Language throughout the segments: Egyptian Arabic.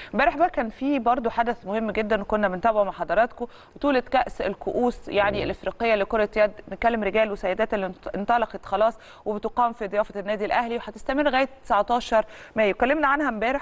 امبارح بقى كان في برضو حدث مهم جدا كنا بنتابعه مع حضراتكم بطوله كاس الكؤوس يعني الافريقيه لكره يد نتكلم رجال وسيدات اللي انطلقت خلاص وبتقام في ضيافه النادي الاهلي وهتستمر لغايه 19 مايو اتكلمنا عنها امبارح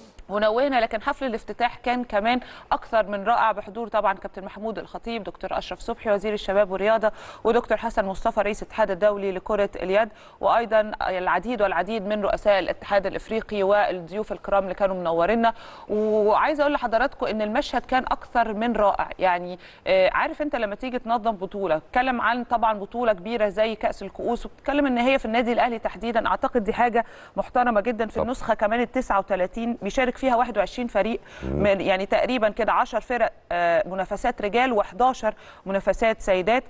ونوهنا لكن حفل الافتتاح كان كمان اكثر من رائع بحضور طبعا كابتن محمود الخطيب دكتور اشرف صبحي وزير الشباب والرياضه ودكتور حسن مصطفى رئيس الاتحاد الدولي لكره اليد وايضا العديد والعديد من رؤساء الاتحاد الافريقي والضيوف الكرام اللي كانوا منورينا وعايزه اقول لحضراتكم ان المشهد كان اكثر من رائع يعني عارف انت لما تيجي تنظم بطوله اتكلم عن طبعا بطوله كبيره زي كاس الكؤوس وبتتكلم ان هي في النادي الاهلي تحديدا اعتقد دي حاجه محترمه جدا في النسخه كمان ال 39 بيشارك فيها 21 فريق من يعني تقريبا كده 10 فرق منافسات رجال و11 منافسات سيدات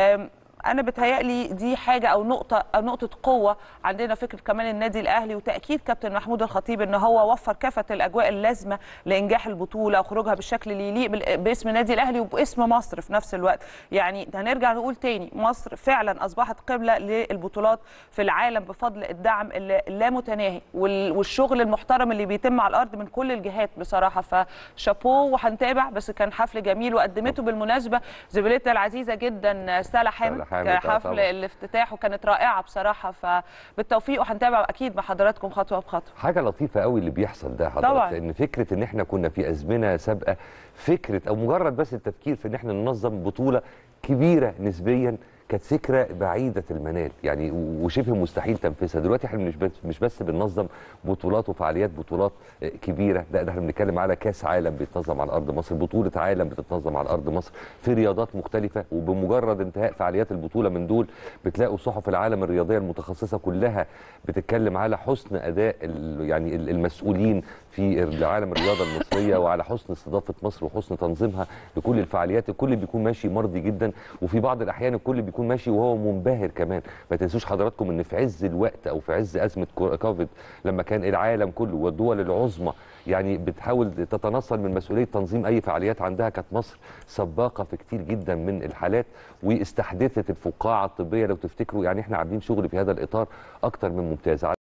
انا بتهيألي دي حاجه او نقطه أو نقطه قوه عندنا فكره كمان النادي الاهلي وتاكيد كابتن محمود الخطيب ان هو وفر كافه الاجواء اللازمه لانجاح البطوله وخروجها بالشكل اللي يليق باسم النادي الاهلي وباسم مصر في نفس الوقت يعني هنرجع نقول تاني مصر فعلا اصبحت قبله للبطولات في العالم بفضل الدعم اللامتناهي والشغل المحترم اللي بيتم على الارض من كل الجهات بصراحه فشابوه وهنتابع بس كان حفل جميل وقدمته بالمناسبه زميلتنا العزيزه جدا سالا حامد حفل الافتتاح وكانت رائعه بصراحه فبالتوفيق وهنتابع اكيد مع حضراتكم خطوه بخطوه حاجه لطيفه قوي اللي بيحصل ده حضرتك طبعا لان فكره ان احنا كنا في ازمنه سابقه فكره او مجرد بس التفكير في ان احنا ننظم بطوله كبيره نسبيا كانت فكره بعيده المنال يعني وشبه مستحيل تنفيذها دلوقتي احنا مش بس مش بس بننظم بطولات وفعاليات بطولات كبيره لا ده احنا بنتكلم على كاس عالم بيتنظم على ارض مصر بطوله عالم بتتنظم على ارض مصر في رياضات مختلفه وبمجرد انتهاء فعاليات البطوله من دول بتلاقوا صحف العالم الرياضيه المتخصصه كلها بتتكلم على حسن اداء يعني المسؤولين في العالم الرياضه المصريه وعلى حسن استضافه مصر وحسن تنظيمها لكل الفعاليات الكل بيكون ماشي مرضي جدا وفي بعض الاحيان الكل بيكون ماشي وهو منبهر كمان ما تنسوش حضراتكم ان في عز الوقت او في عز ازمه كوفيد لما كان العالم كله والدول العظمى يعني بتحاول تتنصل من مسؤوليه تنظيم اي فعاليات عندها كانت مصر سباقه في كتير جدا من الحالات واستحدثت الفقاعه الطبيه لو تفتكروا يعني احنا عاملين شغل في هذا الاطار اكتر من ممتاز